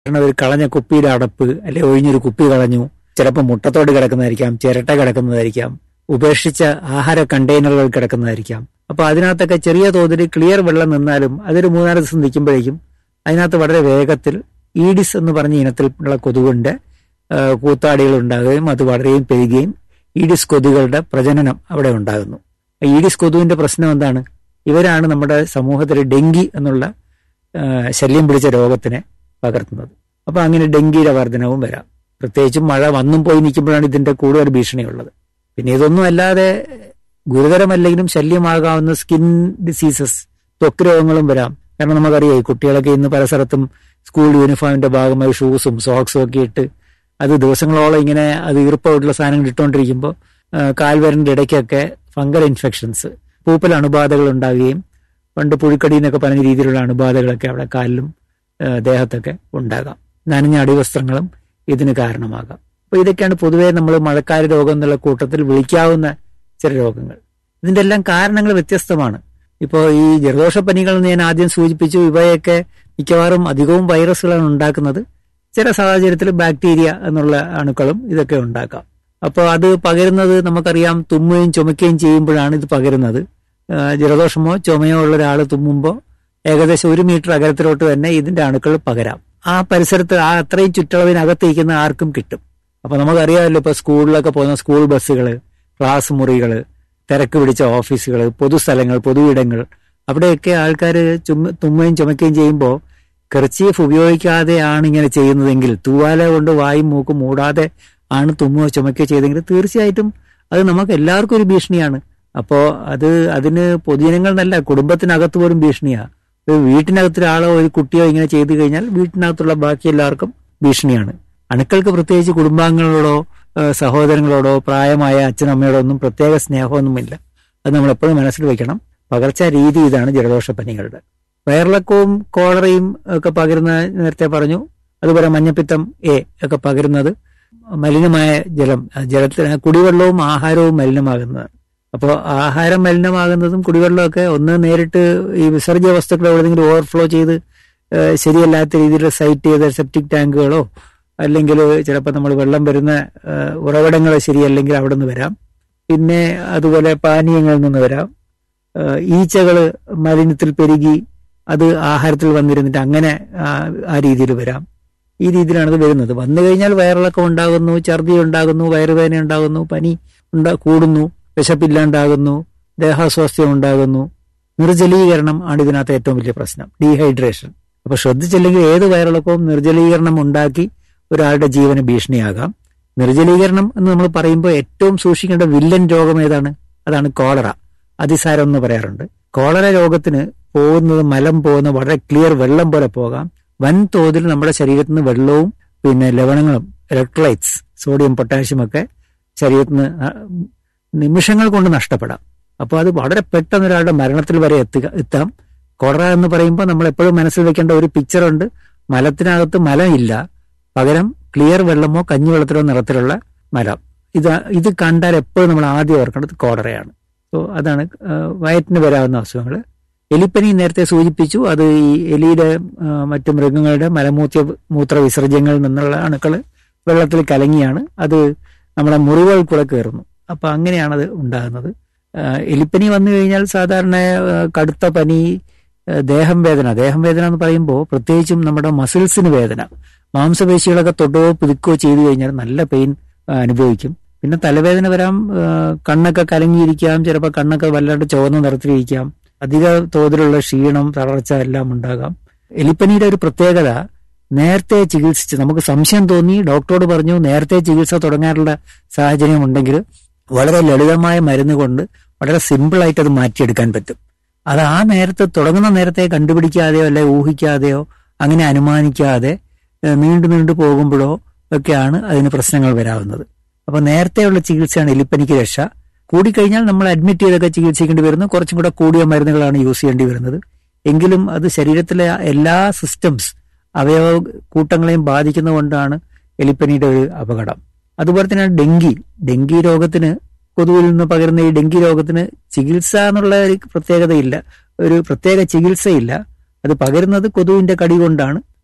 കാരണം ഒരു കളഞ്ഞ കുപ്പിയുടെ അടപ്പ് അല്ലെ ഒഴിഞ്ഞൊരു കുപ്പി കളഞ്ഞു ചിലപ്പോൾ മുട്ടത്തോട് കിടക്കുന്നതായിരിക്കാം ചിരട്ട കിടക്കുന്നതായിരിക്കാം ഉപേക്ഷിച്ച ആഹാര കണ്ടെയ്നറുകൾ കിടക്കുന്നതായിരിക്കാം അപ്പൊ അതിനകത്തൊക്കെ ചെറിയ തോതിൽ ക്ലിയർ വെള്ളം നിന്നാലും അതൊരു മൂന്നാല് ദിവസം നിൽക്കുമ്പോഴേക്കും അതിനകത്ത് വളരെ വേഗത്തിൽ ഈഡിസ് എന്ന് പറഞ്ഞ ഇനത്തിലുള്ള കൊതുകിന്റെ ആ, കൂത്താടികൾ ഉണ്ടാകുകയും അത് വളരെയും പെരുകുകയും ഈഡിസ് കൊതുകുകളുടെ പ്രജനനം അവിടെ ഉണ്ടാകുന്നു ഈഡിസ് കൊതുവിന്റെ പ്രശ്നം എന്താണ് ഇവരാണ് നമ്മുടെ സമൂഹത്തിൽ ഡെങ്കി എന്നുള്ള ആ, ശല്യം പിടിച്ച രോഗത്തിനെ പകർത്തുന്നത് അപ്പൊ അങ്ങനെ ഡെങ്കിയുടെ വർധനവും വരാം പ്രത്യേകിച്ചും മഴ വന്നും പോയി നിൽക്കുമ്പോഴാണ് ഇതിന്റെ കൂടുതൽ ഭീഷണിയുള്ളത് പിന്നെ ഇതൊന്നും അല്ലാതെ ഗുരുതരമല്ലെങ്കിലും ശല്യമാകാവുന്ന സ്കിൻ ഡിസീസസ് ത്വക്ക് രോഗങ്ങളും വരാം കാരണം നമുക്കറിയാം ഈ കുട്ടികളൊക്കെ ഇന്ന് പല സ്ഥലത്തും സ്കൂൾ യൂണിഫോമിന്റെ ഭാഗമായി ഷൂസും സോക്സും ഒക്കെ ഇട്ട് അത് ദിവസങ്ങളോളം ഇങ്ങനെ അത് ഈർപ്പമായിട്ടുള്ള സാധനങ്ങൾ ഇട്ടുകൊണ്ടിരിക്കുമ്പോൾ കാൽവരന്റെ ഇടയ്ക്കൊക്കെ ഫംഗൽ ഇൻഫെക്ഷൻസ് പൂപ്പൽ അണുബാധകൾ ഉണ്ടാവുകയും പണ്ട് പുഴുക്കടി എന്നൊക്കെ പറഞ്ഞ രീതിയിലുള്ള അണുബാധകളൊക്കെ അവിടെ കാലിലും ആ, ദേഹത്തൊക്കെ ഉണ്ടാകാം നനഞ്ഞ അടിവസ്ത്രങ്ങളും ഇതിന് കാരണമാകാം അപ്പൊ ഇതൊക്കെയാണ് പൊതുവേ നമ്മൾ മഴക്കാല രോഗം എന്നുള്ള കൂട്ടത്തിൽ വിളിക്കാവുന്ന ചില രോഗങ്ങൾ ഇതിന്റെ എല്ലാം കാരണങ്ങൾ വ്യത്യസ്തമാണ് ഇപ്പോൾ ഈ ജലദോഷപ്പനികൾ എന്ന് ഞാൻ ആദ്യം സൂചിപ്പിച്ചു ഇവയൊക്കെ മിക്കവാറും അധികവും വൈറസുകളാണ് ഉണ്ടാക്കുന്നത് ചില സാഹചര്യത്തിൽ ബാക്ടീരിയ എന്നുള്ള അണുക്കളും ഇതൊക്കെ ഉണ്ടാക്കാം അപ്പോൾ അത് പകരുന്നത് നമുക്കറിയാം തുമ്മുകയും ചുമക്കുകയും ചെയ്യുമ്പോഴാണ് ഇത് പകരുന്നത് ആ, ജലദോഷമോ ചുമയോ ഉള്ള ഒരാൾ തുമ്മുമ്പോൾ ഏകദേശം ഒരു മീറ്റർ അകലത്തിലോട്ട് തന്നെ ഇതിന്റെ അണുക്കൾ പകരാം ആ പരിസരത്ത് ആ അത്രയും ചുറ്റളവിനകത്തിരിക്കുന്ന ആർക്കും കിട്ടും അപ്പൊ നമുക്കറിയാമല്ലോ ഇപ്പൊ സ്കൂളിലൊക്കെ പോകുന്ന സ്കൂൾ ബസ്സുകള് ക്ലാസ് മുറികള് തിരക്ക് പിടിച്ച ഓഫീസുകൾ പൊതുസ്ഥലങ്ങൾ പൊതുയിടങ്ങൾ അവിടെയൊക്കെ ആൾക്കാർ ചുമ തുമ്മുകയും ചുമക്കുകയും ചെയ്യുമ്പോൾ കർച്ചീഫ് ഉപയോഗിക്കാതെയാണ് ഇങ്ങനെ ചെയ്യുന്നതെങ്കിൽ തൂവാല കൊണ്ട് വായും മൂക്കും മൂടാതെ ആണ് തുമ്മുകയോ ചുമക്കുകയോ ചെയ്തെങ്കിൽ തീർച്ചയായിട്ടും അത് നമുക്ക് എല്ലാവർക്കും ഒരു ഭീഷണിയാണ് അപ്പോ അത് അതിന് പൊതുജനങ്ങൾ എന്നല്ല കുടുംബത്തിനകത്ത് പോലും ഭീഷണിയാ ഒരു വീട്ടിനകത്ത് ഒരാളോ ഒരു കുട്ടിയോ ഇങ്ങനെ ചെയ്തു കഴിഞ്ഞാൽ വീട്ടിനകത്തുള്ള ബാക്കി എല്ലാവർക്കും ഭീഷണിയാണ് അണുക്കൾക്ക് പ്രത്യേകിച്ച് കുടുംബാംഗങ്ങളോടോ ഏഹ് സഹോദരങ്ങളോടോ പ്രായമായ അച്ഛനമ്മയോടോ ഒന്നും പ്രത്യേക സ്നേഹമൊന്നുമില്ല അത് നമ്മൾ എപ്പോഴും മനസ്സിൽ വെക്കണം പകർച്ച രീതി ഇതാണ് ജലദോഷപ്പനികളുടെ വയറിളക്കവും കോളറയും ഒക്കെ പകരുന്ന നേരത്തെ പറഞ്ഞു അതുപോലെ മഞ്ഞപ്പിത്തം എ ഒക്കെ പകരുന്നത് മലിനമായ ജലം ജലത്തിന് കുടിവെള്ളവും ആഹാരവും മലിനമാകുന്നതാണ് അപ്പോൾ ആഹാരം മലിനമാകുന്നതും കുടിവെള്ളമൊക്കെ ഒന്ന് നേരിട്ട് ഈ വിസർജ്യ വസ്തുക്കൾ എവിടെയെങ്കിലും ഓവർഫ്ലോ ചെയ്ത് ഏഹ് ശരിയല്ലാത്ത രീതിയിൽ സൈറ്റ് ചെയ്ത സെപ്റ്റിക് ടാങ്കുകളോ അല്ലെങ്കിൽ ചിലപ്പോൾ നമ്മൾ വെള്ളം വരുന്ന ഏഹ് ഉറവിടങ്ങൾ ശരിയല്ലെങ്കിൽ അവിടെ നിന്ന് വരാം പിന്നെ അതുപോലെ പാനീയങ്ങളിൽ നിന്ന് വരാം ഏഹ് ഈച്ചകള് മലിനത്തിൽ പെരുകി അത് ആഹാരത്തിൽ വന്നിരുന്നിട്ട് അങ്ങനെ ആ ആ രീതിയിൽ വരാം ഈ രീതിയിലാണ് ഇത് വരുന്നത് വന്നു കഴിഞ്ഞാൽ വയറിളക്കം ഉണ്ടാകുന്നു ഛർദി ഉണ്ടാകുന്നു വയറുവേദന ഉണ്ടാകുന്നു പനി ഉണ്ടാ കൂടുന്നു വിശപ്പില്ലാണ്ടാകുന്നു ദേഹാസ്വാസ്ഥ്യം ഉണ്ടാകുന്നു നിർജ്ജലീകരണം ആണ് ഇതിനകത്ത് ഏറ്റവും വലിയ പ്രശ്നം ഡീഹൈഡ്രേഷൻ അപ്പൊ ശ്രദ്ധിച്ചില്ലെങ്കിൽ ഏത് വയറിളക്കവും നിർജ്ജലീകരണം ഉണ്ടാക്കി ഒരാളുടെ ജീവന് ഭീഷണിയാകാം നിർജ്ജലീകരണം എന്ന് നമ്മൾ പറയുമ്പോൾ ഏറ്റവും സൂക്ഷിക്കേണ്ട വില്ലൻ രോഗം ഏതാണ് അതാണ് കോളറ അതിസാരം എന്ന് പറയാറുണ്ട് കോളറ രോഗത്തിന് പോകുന്നത് മലം പോകുന്ന വളരെ ക്ലിയർ വെള്ളം പോലെ പോകാം വൻതോതിൽ നമ്മുടെ ശരീരത്തിൽ നിന്ന് വെള്ളവും പിന്നെ ലവണങ്ങളും ഇലക്ട്രോലൈറ്റ്സ് സോഡിയം പൊട്ടാഷ്യം ഒക്കെ ശരീരത്തിൽ നിന്ന് ആ, നിമിഷങ്ങൾ കൊണ്ട് നഷ്ടപ്പെടാം അപ്പോൾ അത് വളരെ പെട്ടെന്ന് ഒരാളുടെ മരണത്തിൽ വരെ എത്തുക എത്താം കൊറ എന്ന് പറയുമ്പോൾ നമ്മൾ എപ്പോഴും മനസ്സിൽ വെക്കേണ്ട ഒരു പിക്ചറുണ്ട് മലത്തിനകത്ത് മലം ഇല്ല പകരം ക്ലിയർ വെള്ളമോ കഞ്ഞിവെള്ളത്തിലോ നിറത്തിലുള്ള മലം ഇത് ഇത് കണ്ടാൽ എപ്പോഴും നമ്മൾ ആദ്യം ഓർക്കേണ്ടത് കോടറയാണ് സോ അതാണ് ആ, വയറ്റിന് വരാവുന്ന അസുഖങ്ങൾ എലിപ്പനി നേരത്തെ സൂചിപ്പിച്ചു അത് ഈ എലിയുടെ ആ, മറ്റു മൃഗങ്ങളുടെ മലമൂത്ര മൂത്ര വിസർജ്യങ്ങളിൽ നിന്നുള്ള അണുക്കൾ വെള്ളത്തിൽ കലങ്ങിയാണ് അത് നമ്മുടെ മുറിവുകൾ കൂടെ കയറുന്നു അപ്പൊ അങ്ങനെയാണ് അത് ഉണ്ടാകുന്നത് ആ, എലിപ്പനി വന്നു കഴിഞ്ഞാൽ സാധാരണ ആ, കടുത്ത പനി ആ, ദേഹം വേദന ദേഹം വേദന എന്ന് പറയുമ്പോൾ പ്രത്യേകിച്ചും നമ്മുടെ മസിൽസിന് വേദന മാംസപേശികളൊക്കെ തൊട്ടോ പുതുക്കുകയോ ചെയ്തു കഴിഞ്ഞാൽ നല്ല പെയിൻ അനുഭവിക്കും പിന്നെ തലവേദന വരാം ആ, കണ്ണൊക്കെ കലങ്ങിയിരിക്കാം ചിലപ്പോൾ കണ്ണൊക്കെ വല്ലാണ്ട് ചുവന്ന നിറത്തിലിരിക്കാം അധിക തോതിലുള്ള ക്ഷീണം തളർച്ച എല്ലാം ഉണ്ടാകാം എലിപ്പനിയുടെ ഒരു പ്രത്യേകത നേരത്തെ ചികിത്സിച്ച് നമുക്ക് സംശയം തോന്നി ഡോക്ടറോട് പറഞ്ഞു നേരത്തെ ചികിത്സ തുടങ്ങാനുള്ള സാഹചര്യം ഉണ്ടെങ്കിൽ വളരെ ലളിതമായ മരുന്ന് കൊണ്ട് വളരെ സിമ്പിൾ ആയിട്ട് അത് മാറ്റിയെടുക്കാൻ പറ്റും അത് ആ നേരത്തെ തുടങ്ങുന്ന നേരത്തെ കണ്ടുപിടിക്കാതെയോ അല്ലെ ഊഹിക്കാതെയോ അങ്ങനെ അനുമാനിക്കാതെ ഏഹ് നീണ്ടു നീണ്ടു പോകുമ്പോഴോ ഒക്കെയാണ് അതിന് പ്രശ്നങ്ങൾ വരാവുന്നത് അപ്പൊ നേരത്തെയുള്ള ചികിത്സയാണ് എലിപ്പനിക്ക് രക്ഷ കൂടിക്കഴിഞ്ഞാൽ നമ്മൾ അഡ്മിറ്റ് ചെയ്തൊക്കെ ചികിത്സിക്കേണ്ടി വരുന്നു കുറച്ചും കൂടെ കൂടിയ മരുന്നുകളാണ് യൂസ് ചെയ്യേണ്ടി വരുന്നത് എങ്കിലും അത് ശരീരത്തിലെ എല്ലാ സിസ്റ്റംസ് അവയവ കൂട്ടങ്ങളെയും ബാധിക്കുന്നതുകൊണ്ടാണ് എലിപ്പനിയുടെ ഒരു അപകടം അതുപോലെ തന്നെയാണ് ഡെങ്കി ഡെങ്കി രോഗത്തിന് കൊതുവിൽ നിന്ന് പകരുന്ന ഈ ഡെങ്കി രോഗത്തിന് ചികിത്സ എന്നുള്ള ഒരു പ്രത്യേകതയില്ല ഒരു പ്രത്യേക ചികിത്സയില്ല അത് പകരുന്നത് കൊതുവിന്റെ കടി കൊണ്ടാണ്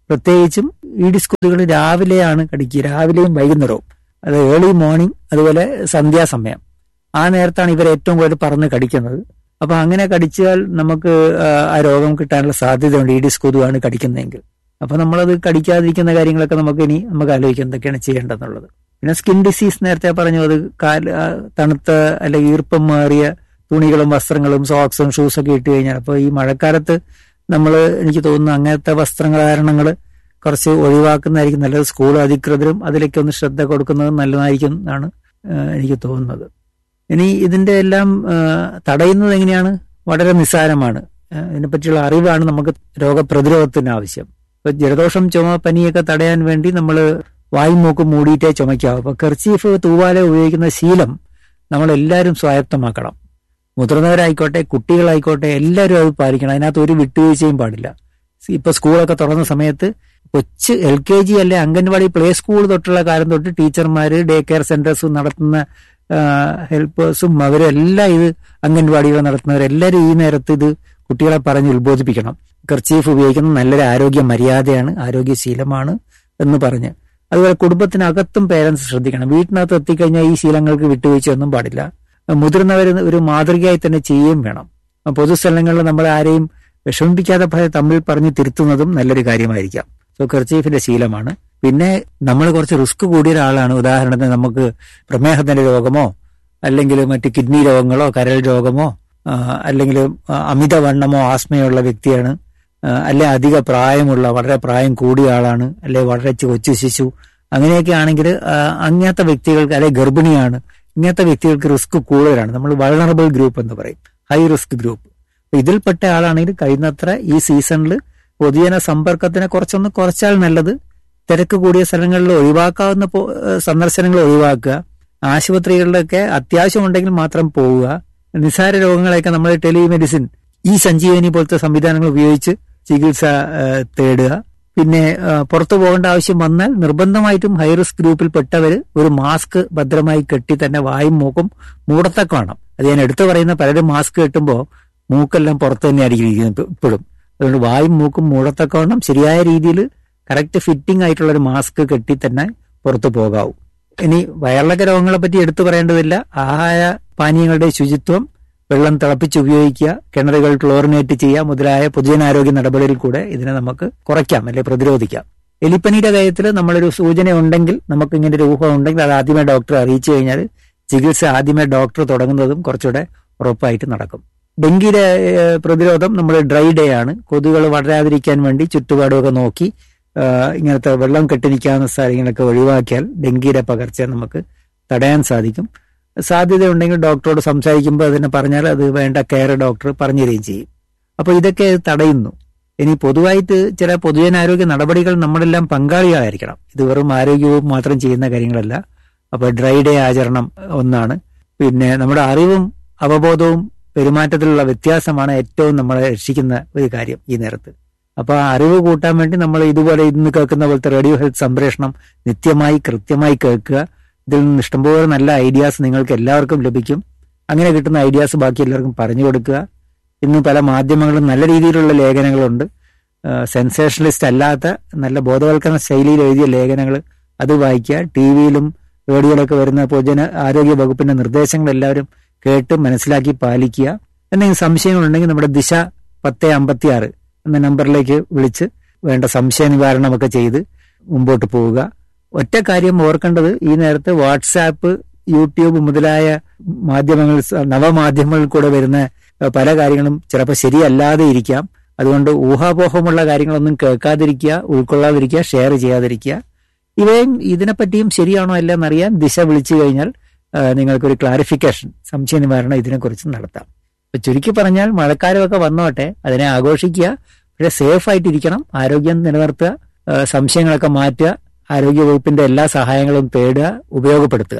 പ്രത്യേകിച്ചും ഈഡിസ് കൊതുകുകൾ രാവിലെയാണ് കടിക്കുക രാവിലെയും വൈകുന്നേരവും അത് ഏർലി മോർണിംഗ് അതുപോലെ സന്ധ്യാസമയം ആ നേരത്താണ് ഇവർ ഏറ്റവും കൂടുതൽ പറന്ന് കടിക്കുന്നത് അപ്പൊ അങ്ങനെ കടിച്ചാൽ നമുക്ക് ആ, ആ രോഗം കിട്ടാനുള്ള സാധ്യതയുണ്ട് ഈഡിസ് കൊതുകാണ് കടിക്കുന്നതെങ്കിൽ അപ്പൊ നമ്മളത് കടിക്കാതിരിക്കുന്ന കാര്യങ്ങളൊക്കെ നമുക്ക് ഇനി നമുക്ക് ആലോചിക്കാം എന്തൊക്കെയാണ് ചെയ്യേണ്ടതെന്നുള്ളത് പിന്നെ സ്കിൻ ഡിസീസ് നേരത്തെ പറഞ്ഞു അത് കാല് ആ, തണുത്ത അല്ലെങ്കിൽ ഈർപ്പം മാറിയ തുണികളും വസ്ത്രങ്ങളും സോക്സും ഷൂസും ഒക്കെ ഇട്ട് കഴിഞ്ഞാൽ അപ്പോൾ ഈ മഴക്കാലത്ത് നമ്മൾ എനിക്ക് തോന്നുന്നു അങ്ങനത്തെ വസ്ത്രധാരണങ്ങൾ കുറച്ച് ഒഴിവാക്കുന്നതായിരിക്കും നല്ലത് സ്കൂൾ അധികൃതരും അതിലേക്ക് ഒന്ന് ശ്രദ്ധ കൊടുക്കുന്നത് നല്ലതായിരിക്കും എന്നാണ് ആ, എനിക്ക് തോന്നുന്നത് ഇനി ഇതിന്റെ എല്ലാം ആ, തടയുന്നത് എങ്ങനെയാണ് വളരെ നിസ്സാരമാണ് ആ, ഇതിനെപ്പറ്റിയുള്ള അറിവാണ് നമുക്ക് രോഗപ്രതിരോധത്തിന് ആവശ്യം ഇപ്പൊ ജലദോഷം ചുമ പനിയൊക്കെ തടയാൻ വേണ്ടി നമ്മൾ വായും മൂക്കും മൂടിയിട്ടേ ചുമയ്ക്കാവും അപ്പൊ കർച്ചീഫ് തൂവാല ഉപയോഗിക്കുന്ന ശീലം നമ്മൾ എല്ലാവരും സ്വായത്തമാക്കണം മുതിർന്നവരായിക്കോട്ടെ കുട്ടികളായിക്കോട്ടെ എല്ലാവരും അത് പാലിക്കണം അതിനകത്ത് ഒരു വിട്ടുവീഴ്ചയും പാടില്ല ഇപ്പൊ സ്കൂളൊക്കെ തുറന്ന സമയത്ത് കൊച്ച് എൽ കെ ജി അല്ലെ അംഗൻവാടി പ്ലേ സ്കൂൾ തൊട്ടുള്ള കാലം തൊട്ട് ടീച്ചർമാര് ഡേ കെയർ സെന്റേഴ്സും നടത്തുന്ന ഹെൽപ്പേഴ്സും അവരെല്ലാം ഇത് അംഗൻവാടികൾ നടത്തുന്നവരെല്ലാവരും ഈ നേരത്ത് ഇത് കുട്ടികളെ പറഞ്ഞ് ഉത്ബോധിപ്പിക്കണം കർച്ചീഫ് ഉപയോഗിക്കുന്നത് നല്ലൊരു ആരോഗ്യ മര്യാദയാണ് ആരോഗ്യശീലമാണ് എന്ന് പറഞ്ഞ് അതുപോലെ കുടുംബത്തിനകത്തും പേരൻസ് ശ്രദ്ധിക്കണം വീട്ടിനകത്ത് എത്തിക്കഴിഞ്ഞാൽ ഈ ശീലങ്ങൾക്ക് വിട്ടുവീഴ്ചയൊന്നും പാടില്ല മുതിർന്നവർ ഒരു മാതൃകയായി തന്നെ ചെയ്യുകയും വേണം പൊതുസ്ഥലങ്ങളിൽ നമ്മൾ ആരെയും വിഷമിപ്പിക്കാതെ ഭയ- തമ്മിൽ പറഞ്ഞ് തിരുത്തുന്നതും നല്ലൊരു കാര്യമായിരിക്കാം സോ കർച്ചീഫിന്റെ ശീലമാണ് പിന്നെ നമ്മൾ കുറച്ച് റിസ്ക് കൂടിയ ഒരാളാണ് ഉദാഹരണത്തിന് നമുക്ക് പ്രമേഹത്തിന്റെ രോഗമോ അല്ലെങ്കിൽ മറ്റ് കിഡ്നി രോഗങ്ങളോ കരൾ രോഗമോ ആ, അല്ലെങ്കിൽ ആ, അമിതവണ്ണമോ ആസ്മയുള്ള വ്യക്തിയാണ് ആ, അല്ലെ അധിക പ്രായമുള്ള വളരെ പ്രായം കൂടിയ ആളാണ് അല്ലെ വളരെ കൊച്ചു ശിശു അങ്ങനെയൊക്കെ ആണെങ്കിൽ ആ, അങ്ങനത്തെ വ്യക്തികൾക്ക് അല്ലെ ഗർഭിണിയാണ് ഇങ്ങനത്തെ വ്യക്തികൾക്ക് റിസ്ക് കൂടുതലാണ് നമ്മൾ വൾണറബിൾ ഗ്രൂപ്പ് എന്ന് പറയും ഹൈ റിസ്ക് ഗ്രൂപ്പ് അപ്പൊ ഇതിൽപ്പെട്ട ആളാണെങ്കിൽ കഴിയുന്നത്ര ഈ സീസണിൽ പൊതുജന സമ്പർക്കത്തിനെ കുറച്ചൊന്ന് കുറച്ചാൽ നല്ലത് തിരക്ക് കൂടിയ സ്ഥലങ്ങളിൽ ഒഴിവാക്കാവുന്ന പോ- ഏഹ് സന്ദർശനങ്ങൾ ഒഴിവാക്കുക ആശുപത്രികളിലൊക്കെ അത്യാവശ്യമുണ്ടെങ്കിൽ മാത്രം പോവുക നിസ്സാര രോഗങ്ങളെയൊക്കെ നമ്മൾ ടെലിമെഡിസിൻ ഈ സഞ്ജീവനി പോലത്തെ സംവിധാനങ്ങൾ ഉപയോഗിച്ച് ചികിത്സ ഏഹ് തേടുക പിന്നെ ഏഹ് പുറത്തു പോകേണ്ട ആവശ്യം വന്നാൽ നിർബന്ധമായിട്ടും ഹൈ റിസ്ക് ഗ്രൂപ്പിൽപ്പെട്ടവർ ഒരു മാസ്ക് ഭദ്രമായി കെട്ടി തന്നെ വായും മൂക്കും മൂടത്തക്ക വേണം അത് ഞാൻ എടുത്തു പറയുന്ന പലരും മാസ്ക് കെട്ടുമ്പോൾ മൂക്കെല്ലാം പുറത്ത് തന്നെ ആയിരിക്കും ഇരിക്കുന്നത് ഇപ്പോഴും അതുകൊണ്ട് വായും മൂക്കും മൂടത്തക്കവണ്ണം ശരിയായ രീതിയിൽ കറക്റ്റ് ഫിറ്റിംഗ് ആയിട്ടുള്ള ഒരു മാസ്ക് കെട്ടി തന്നെ പുറത്തു പോകാവൂ ഇനി വയറിളക്ക രോഗങ്ങളെ പറ്റി എടുത്തു പറയേണ്ടതില്ല ആഹാര പാനീയങ്ങളുടെ ശുചിത്വം വെള്ളം തിളപ്പിച്ച് ഉപയോഗിക്കുക കിണറുകൾ ക്ലോറിനേറ്റ് ചെയ്യുക മുതലായ പൊതുജനാരോഗ്യ നടപടിയിൽ കൂടെ ഇതിനെ നമുക്ക് കുറയ്ക്കാം അല്ലെ പ്രതിരോധിക്കാം എലിപ്പനിയുടെ കാര്യത്തിൽ നമ്മളൊരു സൂചന ഉണ്ടെങ്കിൽ നമുക്ക് ഇങ്ങനെ ഒരു ഊഹം ഉണ്ടെങ്കിൽ അത് ആദ്യമേ ഡോക്ടറെ അറിയിച്ചു കഴിഞ്ഞാൽ ചികിത്സ ആദ്യമേ ഡോക്ടർ തുടങ്ങുന്നതും കുറച്ചുകൂടെ ഉറപ്പായിട്ട് നടക്കും ഡെങ്കിയുടെ ഏഹ്, പ്രതിരോധം നമ്മൾ ഡ്രൈ ഡേ ആണ് കൊതുകുകൾ വളരാതിരിക്കാൻ വേണ്ടി ചുറ്റുപാടുമൊക്കെ നോക്കി ആഹ്, ഇങ്ങനത്തെ വെള്ളം കെട്ടി നിൽക്കാവുന്ന സ്ഥലങ്ങളൊക്കെ ഒഴിവാക്കിയാൽ ഡെങ്കിയുടെ പകർച്ച നമുക്ക് തടയാൻ സാധിക്കും സാധ്യതയുണ്ടെങ്കിൽ ഡോക്ടറോട് സംസാരിക്കുമ്പോൾ അതിനെ പറഞ്ഞാൽ അത് വേണ്ട കെയർ ഡോക്ടർ പറഞ്ഞു തരികയും ചെയ്യും അപ്പോൾ ഇതൊക്കെ ഇത് തടയുന്നു ഇനി പൊതുവായിട്ട് ചില പൊതുജനാരോഗ്യ നടപടികൾ നമ്മളെല്ലാം പങ്കാളികളായിരിക്കണം ഇത് വെറും ആരോഗ്യവും മാത്രം ചെയ്യുന്ന കാര്യങ്ങളല്ല അപ്പോൾ ഡ്രൈ ഡേ ആചരണം ഒന്നാണ് പിന്നെ നമ്മുടെ അറിവും അവബോധവും പെരുമാറ്റത്തിലുള്ള വ്യത്യാസമാണ് ഏറ്റവും നമ്മളെ രക്ഷിക്കുന്ന ഒരു കാര്യം ഈ നേരത്ത് അപ്പൊ ആ അറിവ് കൂട്ടാൻ വേണ്ടി നമ്മൾ ഇതുപോലെ ഇന്ന് കേൾക്കുന്ന പോലത്തെ റേഡിയോ ഹെൽത്ത് സംപ്രേഷണം നിത്യമായി കൃത്യമായി കേൾക്കുക ഇതിൽ നിന്ന് ഇഷ്ടംപോലെ നല്ല ഐഡിയാസ് നിങ്ങൾക്ക് എല്ലാവർക്കും ലഭിക്കും അങ്ങനെ കിട്ടുന്ന ഐഡിയാസ് ബാക്കി എല്ലാവർക്കും പറഞ്ഞു കൊടുക്കുക ഇന്ന് പല മാധ്യമങ്ങളും നല്ല രീതിയിലുള്ള ലേഖനങ്ങളുണ്ട് സെൻസേഷണലിസ്റ്റ് അല്ലാത്ത നല്ല ബോധവൽക്കരണ ശൈലിയിൽ എഴുതിയ ലേഖനങ്ങൾ അത് വായിക്കുക ടി വിയിലും റേഡിയോയിലൊക്കെ വരുന്ന പൊതുജന ആരോഗ്യ വകുപ്പിന്റെ നിർദ്ദേശങ്ങൾ എല്ലാവരും കേട്ട് മനസ്സിലാക്കി പാലിക്കുക എന്തെങ്കിലും സംശയങ്ങളുണ്ടെങ്കിൽ നമ്മുടെ ദിശ പത്ത് അമ്പത്തി ആറ് എന്ന നമ്പറിലേക്ക് വിളിച്ച് വേണ്ട സംശയ നിവാരണമൊക്കെ ചെയ്ത് മുമ്പോട്ട് പോവുക ഒറ്റ കാര്യം ഓർക്കേണ്ടത് ഈ നേരത്ത് വാട്സാപ്പ് യൂട്യൂബ് മുതലായ മാധ്യമങ്ങൾ സ- നവമാധ്യമങ്ങളിൽ കൂടെ വരുന്ന ഏഹ്, പല കാര്യങ്ങളും ചിലപ്പോൾ ശരിയല്ലാതെ ഇരിക്കാം അതുകൊണ്ട് ഊഹാപോഹമുള്ള കാര്യങ്ങളൊന്നും കേൾക്കാതിരിക്കുക ഉൾക്കൊള്ളാതിരിക്കുക ഷെയർ ചെയ്യാതിരിക്കുക ഇവയും ഇതിനെപ്പറ്റിയും ശരിയാണോ അല്ല എന്നറിയാൻ ദിശ വിളിച്ചു കഴിഞ്ഞാൽ ആ, നിങ്ങൾക്കൊരു ക്ലാരിഫിക്കേഷൻ സംശയ നിവാരണം ഇതിനെക്കുറിച്ച് നടത്താം ഇപ്പൊ ചുരുക്കി പറഞ്ഞാൽ മഴക്കാലമൊക്കെ വന്നോട്ടെ അതിനെ ആഘോഷിക്കുക പക്ഷെ സേഫ് ആയിട്ടിരിക്കണം ആരോഗ്യം നിലനിർത്തുക ആ, സംശയങ്ങളൊക്കെ മാറ്റുക ആരോഗ്യ വകുപ്പിന്റെ എല്ലാ സഹായങ്ങളും തേടുക ഉപയോഗപ്പെടുത്തുക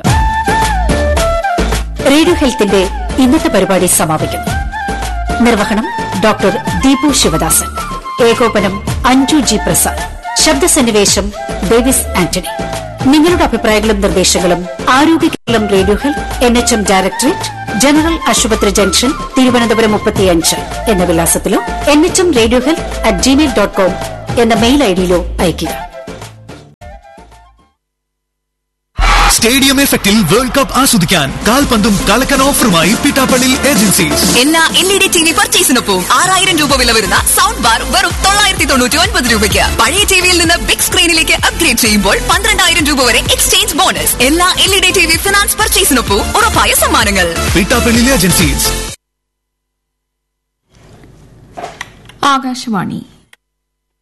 റേഡിയോ ഹെൽത്തിന്റെ ഇന്നത്തെ പരിപാടി സമാപിക്കുന്നു നിർവഹണം ഡോക്ടർ ദീപു ശിവദാസൻ ഏകോപനം അഞ്ജു ജി പ്രസാദ് ശബ്ദസന്നിവേശം ഡേവിസ് ആന്റണി നിങ്ങളുടെ അഭിപ്രായങ്ങളും നിർദ്ദേശങ്ങളും ആരോഗ്യ Keralam radio health N H M directorate general ആശുപത്രി ജംഗ്ഷൻ തിരുവനന്തപുരം മുപ്പത്തിയഞ്ച് എന്ന വിലാസത്തിലോ N H M radio health at Gmail dot com എന്ന മെയിൽ ഐഡിയിലോ അയയ്ക്കുക സ്റ്റേഡിയം എഫക്റ്റിൽ വേൾഡ് കപ്പ് ആസ്വദിക്കാൻ കാൽപന്തും കളക്കൻ ഓഫറുമായി പിട്ടാപ്പള്ളി ഏജൻസീസ് എല്ലാ L E D T V പർച്ചേസിനൊപ്പം ആറായിരം രൂപ വില വരുന്ന സൗണ്ട് ബാർ വെറും തൊള്ളായിരത്തി തൊണ്ണൂറ്റി ഒൻപത് രൂപയ്ക്ക് പഴയ ടിവിയിൽ നിന്ന് ബിഗ് സ്ക്രീനിലേക്ക് അപ്ഗ്രേഡ് ചെയ്യുമ്പോൾ പന്ത്രണ്ടായിരം രൂപ വരെ എക്സ്ചേഞ്ച് ബോണസ് എല്ലാ L E D T V finance പർച്ചേസിനൊപ്പം ഉറപ്പായ സമ്മാനങ്ങൾ പിട്ടാപ്പള്ളി ഏജൻസീസ് ആകാശവാണി